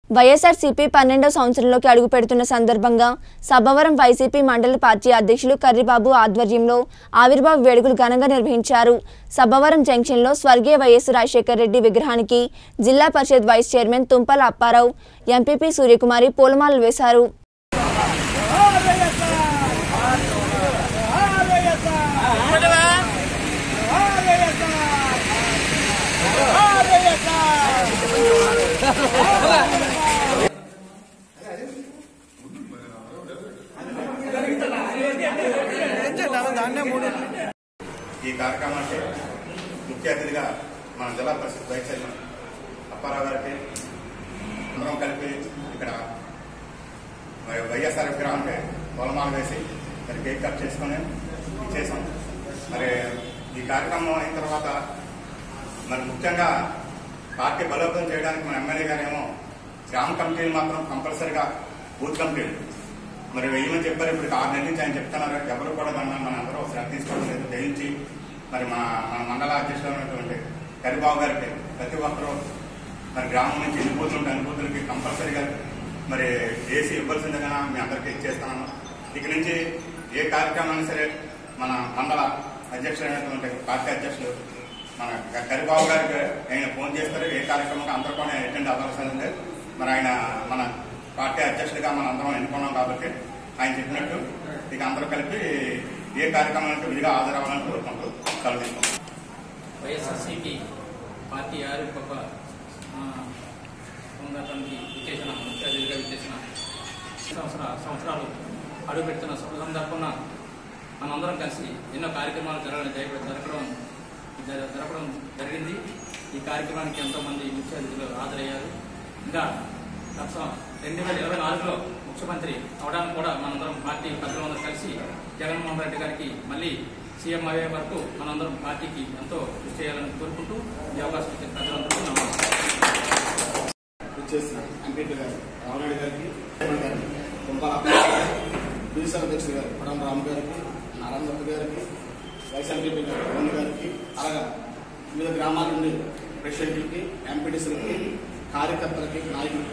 వైఎస్ఆర్సీపీ పన్నెండో సంవత్సరంలోకి అడుగుపెడుతున్న సందర్భంగా సభవరం వైసీపీ మండల పార్టీ అధ్యక్షులు కర్రిబాబు ఆధ్వర్యంలో ఆవిర్భావ వేడుకలు ఘనంగా నిర్వహించారు సభవరం జంక్షన్లో స్వర్గీయ వైఎస్ రాజశేఖర రెడ్డి విగ్రహానికి Zilla Parishad vice chairman Tumpala Apparao MPP Suryakumari పూలమాలలు వేశారు ఈ కార్యక్రమానికి ముఖ్య అతిథిగా మన జిల్లా పరిషత్ వైస్ చైర్మన్ అప్పారావు గారికి అందరం కలిపి ఇక్కడ మరి వైఎస్ఆర్ విగ్రహానికి పొలమాలు వేసి మరి కేక్ కట్ చేసుకొని చేసాం మరి ఈ కార్యక్రమం అయిన తర్వాత మరి ముఖ్యంగా పార్టీ బలోపేతం చేయడానికి మన ఎమ్మెల్యే గారేమో గ్రామ కమిటీలు మాత్రం కంపల్సరిగా బూత్ కమిటీలు మరి వెయ్యమని చెప్పారు ఇప్పుడు ఆరు నెలల నుంచి ఆయన చెప్తున్నారు ఎవరు కూడా మన మన అందరూ శ్రద్ధ తీసుకోవడం లేదు దయించి మరి మా మన మండల అధ్యక్షులు ఉన్నటువంటి కరిబాబు గారికి ప్రతి ఒక్కరూ మరి గ్రామం నుంచి ఎన్ని బూతులు ఉంటే అన్ని బూతులకి కంపల్సరీగా మరి ఏసీ ఇవ్వాల్సిందిగా మీ అందరికీ ఇచ్చేస్తున్నాను ఇక నుంచి ఏ కార్యక్రమాన్ని సరే మన మండల అధ్యక్షులైనటువంటి పార్టీ అధ్యక్షులు మన కరిబాబు గారికి ఆయన ఫోన్ చేస్తారు ఏ కార్యక్రమం అందరూ కూడా అటెండ్ అవ్వాల్సింది ఉంది మరి ఆయన మన పార్టీ అధ్యక్షుడిగా మనం అందరం ఎన్నుకున్నాం కాబట్టి ఆయన చెప్పినట్టు ఇక అందరూ కలిపి ఏ కార్యక్రమానికి విధిగా హాజరవ్వాలని కోరుకుంటూ సెలవు తీసుకుంటాం వైఎస్ఆర్సీపీ పార్టీ ఆవిర్భావ పొందడానికి విచ్చేసిన ముఖ్య అతిథిగా విచ్చేసిన సంవత్సర సంవత్సరాలు అడుగుపెడుతున్న శుభ సందర్భంగా మనందరం కలిసి ఎన్నో కార్యక్రమాలు జరగడం జరగ- జరగడం జర- జరగడం జరిగింది ఈ కార్యక్రమానికి ఎంతోమంది ముఖ్య అతిథులు హాజరయ్యారు ఇంకా గత రెండు వేల ఇరవై నాలుగులో ముఖ్యమంత్రి అవడానికి కూడా మనందరం పార్టీ పెద్దలందరూ కలిసి జగన్మోహన్ రెడ్డి గారికి మళ్ళీ సీఎం అయ్యే వరకు మనందరం పార్టీకి ఎంతో కృషి చేయాలని కోరుకుంటూ ఈ అవకాశం ఇచ్చిన ప్రజలందరికీ నమస్కారం వచ్చేసిన ఎంపీటీ గారు రామనాయుడు గారికి చైర్మన్ గారికి కుంపాల అప్పారావు గారికి డివిజన్ అధ్యక్షుడు గారు పడం రామ్ గారికి నారాయణ గారికి వైస్ ఎంపీపీ గారు పవన్ గారికి అలాగా వివిధ గ్రామాల నుండి ప్రెసిడెంట్లకి ఎంపీటీసీలకి కార్యకర్తలకి నాయకులకి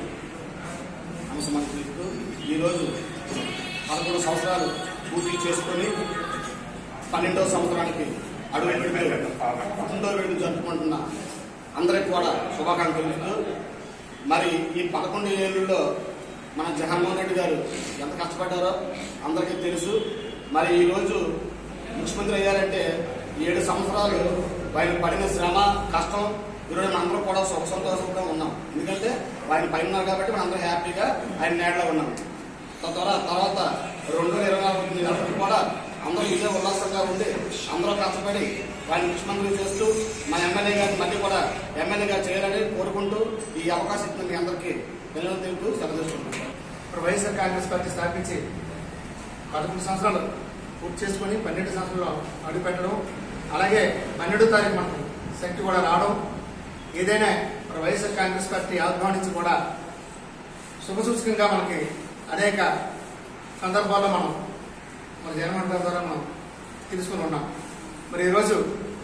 నమస్కారం ఈరోజు పదకొండు సంవత్సరాలు పూర్తి చేసుకొని పన్నెండవ సంవత్సరానికి అడుగు పెడుతూ పదకొండవ వేడుక జరుపుకుంటున్న అందరికి కూడా శుభాకాంక్షలు తెలుపుతూ మరి ఈ పదకొండు ఏళ్ళలో మన జగన్మోహన్ రెడ్డి గారు ఎంత కష్టపడ్డారో అందరికీ తెలుసు మరి ఈరోజు ముఖ్యమంత్రి అయ్యారంటే ఏడు సంవత్సరాలు ఆయన పడిన శ్రమ కష్టం ఈరోజు మనందరం కూడా సుఖ సంతోషంగా ఉన్నాం ఎందుకంటే ఆయన పైన ఉన్నారు కాబట్టి మనందరం హ్యాపీగా ఆయన నేడలో ఉన్నాం తద్వారా తర్వాత రెండు వేల ఇరవై నాలుగు నెలలకు కూడా అందరూ ఇదే ఉల్లాసంగా ఉండి అందరూ కష్టపడి వారిని ముఖ్యమంత్రి చేస్తూ మా ఎమ్మెల్యే గారిని మళ్ళీ కూడా ఎమ్మెల్యేగా చేయాలని కోరుకుంటూ ఈ అవకాశం ఇచ్చిన మీ అందరికీ పిల్లలు తెలుపుతూ సెలవు తీసుకుంటున్నాను ఇప్పుడు వైఎస్ఆర్ కాంగ్రెస్ పార్టీ స్థాపించి పదకొండు సంవత్సరాలు పూర్తి చేసుకొని పన్నెండు సంవత్సరాలు అడుగుపెట్టడం అలాగే పన్నెండో తారీఖు మనకు శక్తి కూడా రావడం ఏదైనా మన వైఎస్ఆర్ కాంగ్రెస్ పార్టీ ఆవిర్భావం నుంచి కూడా శుభసూచకంగా మనకి అనేక సందర్భాల్లో మనం మన జగన్మోహన్ గారి ద్వారా మనం తెలుసుకుని ఉన్నాం మరి ఈరోజు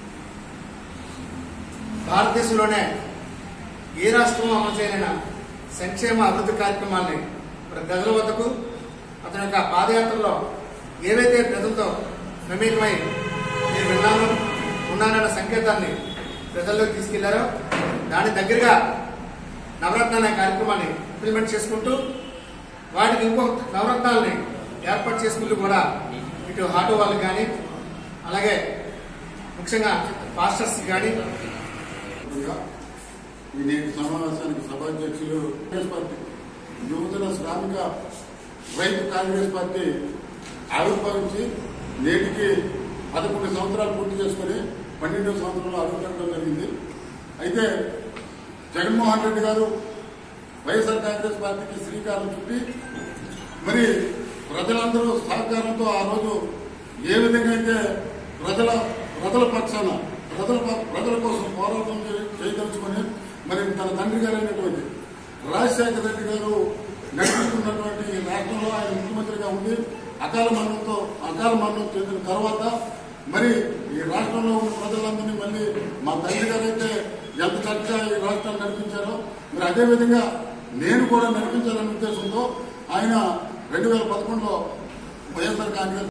భారతదేశంలోనే ఏ రాష్ట్రం అమలు చేయలేన సంక్షేమ అభివృద్ధి కార్యక్రమాల్ని మరి ప్రజల వద్దకు అతని యొక్క పాదయాత్రలో ఏవైతే ప్రజలతో మమేకమై నేను విన్నాను ఉన్నానన్న సంకేతాన్ని ప్రజల్లోకి తీసుకెళ్లారో దాని దగ్గరగా నవరత్నాల కార్యక్రమాన్ని ఇంప్లిమెంట్ చేసుకుంటూ వాటికి ఇంకో నవరత్నాలని ఏర్పాటు చేసుకుంటూ కూడా ఇటు ఆటో వాళ్ళకి కానీ అలాగే ముఖ్యంగా పాస్టర్స్ కానీ ముందుగా ఈ నేటి సమావేశానికి సభాధ్యక్షులు కాంగ్రెస్ పార్టీ యువజన శ్రామిక రైతు కాంగ్రెస్ పార్టీ ఆవిర్భవించి నేటికి పదకొండు సంవత్సరాలు పూర్తి చేసుకుని పన్నెండో సంవత్సరంలో అడుగుపెట్టడం జరిగింది అయితే జగన్మోహన్ రెడ్డి గారు వైఎస్ఆర్ కాంగ్రెస్ పార్టీకి శ్రీకారం చుట్టి మరి ప్రజలందరూ సహకారంతో ఆ రోజు ఏ విధంగా అయితే ప్రజల ప్రజల పక్షాన ప్రజల ప- ప్రజల కోసం పోరాటం చే- చేయదలుచుకొని మరి తన తండ్రి గారైనటువంటి రాజశేఖర రెడ్డి గారు నడిపిస్తున్నటువంటి ఈ రాష్ట్రంలో ఆయన ముఖ్యమంత్రిగా ఉండి అకాల మరణంతో అకాల మరణం చెందిన తర్వాత మరి ఈ రాష్ట్రంలో ఉన్న ప్రజలందరినీ మళ్ళీ మా తండ్రి గారు అయితే ఎంత చక్కగా ఈ రాష్ట్రాన్ని నడిపించారో మరి అదే విధంగా నేను కూడా నడిపించాలనే ఉద్దేశంతో ఆయన రెండు వేల పదకొండులో వైఎస్ఆర్ కాంగ్రెస్